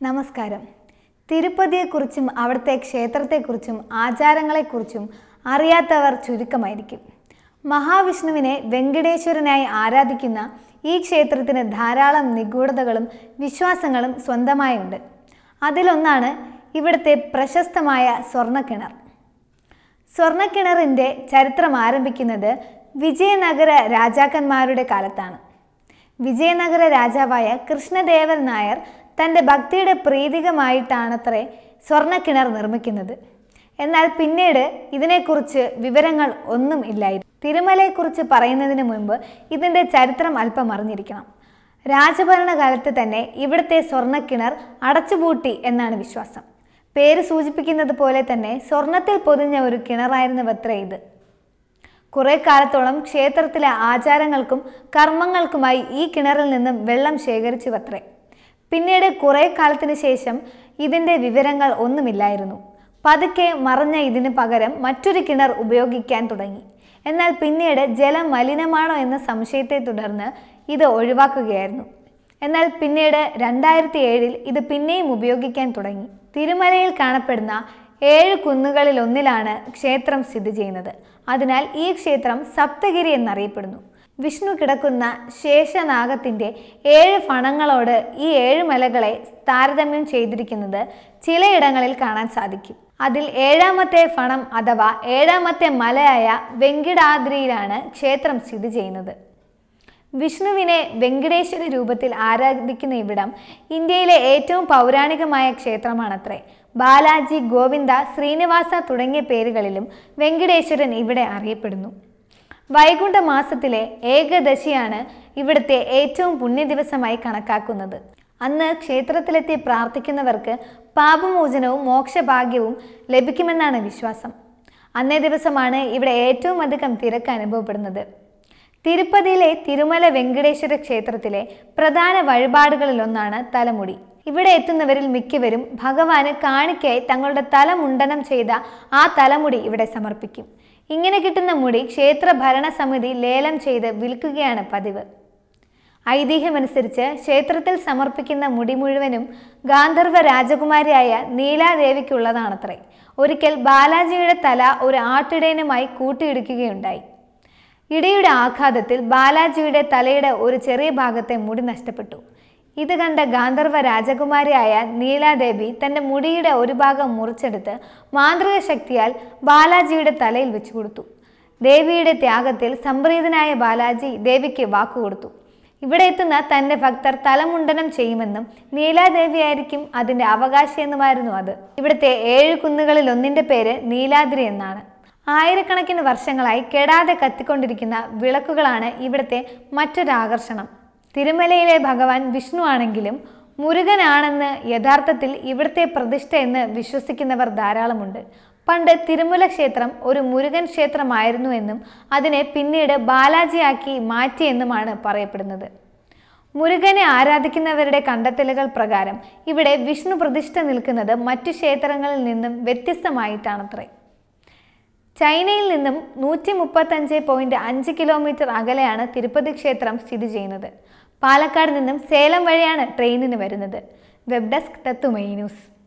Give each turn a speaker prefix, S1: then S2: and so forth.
S1: നമസ്കാരം തിരുപ്പതിയെക്കുറിച്ചും അവിടുത്തെ ക്ഷേത്രത്തെക്കുറിച്ചും ആചാരങ്ങളെക്കുറിച്ചും അറിയാത്തവർ ചുരുക്കമായിരിക്കും മഹാവിഷ്ണുവിനെ വെങ്കടേശ്വരനായി ആരാധിക്കുന്ന ഈ ക്ഷേത്രത്തിന് ധാരാളം നിഗൂഢതകളും വിശ്വാസങ്ങളും സ്വന്തമായുണ്ട് അതിലൊന്നാണ് ഇവിടുത്തെ പ്രശസ്തമായ സ്വർണ്ണക്കിണർ സ്വർണ്ണക്കിണറിൻ്റെ ചരിത്രം ആരംഭിക്കുന്നത് വിജയനഗര രാജാക്കന്മാരുടെ കാലത്താണ് വിജയനഗര രാജാവായ കൃഷ്ണദേവൻ നായർ തൻ്റെ ഭക്തിയുടെ പ്രീതികമായിട്ടാണത്രേ സ്വർണ്ണക്കിണർ നിർമ്മിക്കുന്നത് എന്നാൽ പിന്നീട് ഇതിനെക്കുറിച്ച് വിവരങ്ങൾ ഒന്നും ഇല്ലായിരുന്നു തിരുമലയെക്കുറിച്ച് പറയുന്നതിന് മുൻപ് ഇതിൻ്റെ ചരിത്രം അല്പം അറിഞ്ഞിരിക്കണം രാജഭരണകാലത്ത് തന്നെ ഇവിടുത്തെ സ്വർണ്ണക്കിണർ അടച്ചുപൂട്ടി എന്നാണ് വിശ്വാസം പേര് സൂചിപ്പിക്കുന്നത് പോലെ തന്നെ സ്വർണത്തിൽ പൊതിഞ്ഞ ഒരു കിണറായിരുന്നുവത്രേ ഇത് കുറെ കാലത്തോളം ക്ഷേത്രത്തിലെ ആചാരങ്ങൾക്കും കർമ്മങ്ങൾക്കുമായി ഈ കിണറിൽ നിന്നും വെള്ളം ശേഖരിച്ചുവത്രേ പിന്നീട് കുറെ കാലത്തിന് ശേഷം ഇതിൻ്റെ വിവരങ്ങൾ ഒന്നുമില്ലായിരുന്നു പതുക്കെ മറഞ്ഞ ഇതിന് പകരം മറ്റൊരു കിണർ ഉപയോഗിക്കാൻ തുടങ്ങി എന്നാൽ പിന്നീട് ജലം മലിനമാണോ എന്ന സംശയത്തെ തുടർന്ന് ഇത് ഒഴിവാക്കുകയായിരുന്നു എന്നാൽ പിന്നീട് രണ്ടായിരത്തി ഏഴിൽ ഇത് പിന്നെയും ഉപയോഗിക്കാൻ തുടങ്ങി തിരുമലയിൽ കാണപ്പെടുന്ന ഏഴ് കുന്നുകളിൽ ഒന്നിലാണ് ക്ഷേത്രം സ്ഥിതി ചെയ്യുന്നത് അതിനാൽ ഈ ക്ഷേത്രം സപ്തഗിരി എന്നറിയപ്പെടുന്നു വിഷ്ണു കിടക്കുന്ന ശേഷനാഗത്തിൻ്റെ ഏഴ് ഫണങ്ങളോട് ഈ ഏഴ് മലകളെ താരതമ്യം ചെയ്തിരിക്കുന്നത് ചിലയിടങ്ങളിൽ കാണാൻ സാധിക്കും അതിൽ ഏഴാമത്തെ ഫണം അഥവാ ഏഴാമത്തെ മലയായ വെങ്കിടാദ്രിയിലാണ് ക്ഷേത്രം സ്ഥിതി ചെയ്യുന്നത് വിഷ്ണുവിനെ വെങ്കടേശ്വര രൂപത്തിൽ ആരാധിക്കുന്ന ഇവിടം ഇന്ത്യയിലെ ഏറ്റവും പൗരാണികമായ ക്ഷേത്രമാണത്രേ ബാലാജി ഗോവിന്ദ ശ്രീനിവാസ തുടങ്ങിയ പേരുകളിലും വെങ്കടേശ്വരൻ ഇവിടെ അറിയപ്പെടുന്നു വൈകുണ്ഠ മാസത്തിലെ ഏകദശിയാണ് ഇവിടുത്തെ ഏറ്റവും പുണ്യദിവസമായി കണക്കാക്കുന്നത് അന്ന് ക്ഷേത്രത്തിലെത്തി പ്രാർത്ഥിക്കുന്നവർക്ക് പാപമോചനവും മോക്ഷഭാഗ്യവും ലഭിക്കുമെന്നാണ് വിശ്വാസം അന്നേ ദിവസമാണ് ഇവിടെ ഏറ്റവും അധികം തിരക്ക് അനുഭവപ്പെടുന്നത് തിരുപ്പതിയിലെ തിരുമല വെങ്കടേശ്വര ക്ഷേത്രത്തിലെ പ്രധാന വഴിപാടുകളിലൊന്നാണ് തലമുടി ഇവിടെ എത്തുന്നവരിൽ മിക്കവരും ഭഗവാന് കാണിക്കായി തങ്ങളുടെ തല മുണ്ടനം ചെയ്ത ആ തലമുടി ഇവിടെ സമർപ്പിക്കും ഇങ്ങനെ കിട്ടുന്ന മുടി ക്ഷേത്ര ഭരണസമിതി ലേലം ചെയ്ത് വിൽക്കുകയാണ് പതിവ് ഐതിഹ്യമനുസരിച്ച് ക്ഷേത്രത്തിൽ സമർപ്പിക്കുന്ന മുടി മുഴുവനും ഗാന്ധർവ രാജകുമാരിയായ നീലാദേവിക്കുള്ളതാണത്രേ ഒരിക്കൽ ബാലാജിയുടെ തല ഒരു ആട്ടിടയനുമായി കൂട്ടിയിടിക്കുകയുണ്ടായി ഇടിയുടെ ആഘാതത്തിൽ ബാലാജിയുടെ തലയുടെ ഒരു ചെറിയ ഭാഗത്തെ മുടി നഷ്ടപ്പെട്ടു ഇത് കണ്ട ഗാന്ധർവ രാജകുമാരിയായ നീലാദേവി തൻ്റെ മുടിയുടെ ഒരു ഭാഗം മുറിച്ചെടുത്ത് മാന്ത്രിക ശക്തിയാൽ ബാലാജിയുടെ തലയിൽ വെച്ചു കൊടുത്തു ദേവിയുടെ ത്യാഗത്തിൽ സംപ്രീതനായ ബാലാജി ദേവിക്ക് വാക്കുകൊടുത്തു ഇവിടെ എത്തുന്ന തൻ്റെ ഭക്തർ തലമുണ്ടനം ചെയ്യുമെന്നും നീലാദേവിയായിരിക്കും അതിൻ്റെ അവകാശിയെന്നുമായിരുന്നു അത് ഇവിടുത്തെ ഏഴ് കുന്നുകളിൽ ഒന്നിൻ്റെ പേര് നീലാദ്രി എന്നാണ് ആയിരക്കണക്കിന് വർഷങ്ങളായി കെടാതെ കത്തിക്കൊണ്ടിരിക്കുന്ന വിളക്കുകളാണ് ഇവിടുത്തെ മറ്റൊരാകർഷണം തിരുമലയിലെ ഭഗവാൻ വിഷ്ണു ആണെങ്കിലും മുരുകനാണെന്ന് യഥാർത്ഥത്തിൽ ഇവിടുത്തെ പ്രതിഷ്ഠ എന്ന് വിശ്വസിക്കുന്നവർ ധാരാളമുണ്ട് പണ്ട് തിരുമല ക്ഷേത്രം ഒരു മുരുകൻ ക്ഷേത്രമായിരുന്നു എന്നും അതിനെ പിന്നീട് ബാലാജിയാക്കി മാറ്റിയെന്നുമാണ് പറയപ്പെടുന്നത് മുരുകനെ ആരാധിക്കുന്നവരുടെ കണ്ടെത്തലുകൾ പ്രകാരം ഇവിടെ വിഷ്ണു പ്രതിഷ്ഠ നിൽക്കുന്നത് മറ്റു ക്ഷേത്രങ്ങളിൽ നിന്നും വ്യത്യസ്തമായിട്ടാണത്രേ ചൈനയിൽ നിന്നും നൂറ്റി മുപ്പത്തഞ്ച് പോയിന്റ് അഞ്ച് കിലോമീറ്റർ അകലെയാണ് തിരുപ്പതി ക്ഷേത്രം സ്ഥിതി ചെയ്യുന്നത് പാലക്കാട് നിന്നും സേലം വഴിയാണ് ട്രെയിനിന് വരുന്നത് വെബ് ഡെസ്ക് തത്തുമൈ ന്യൂസ്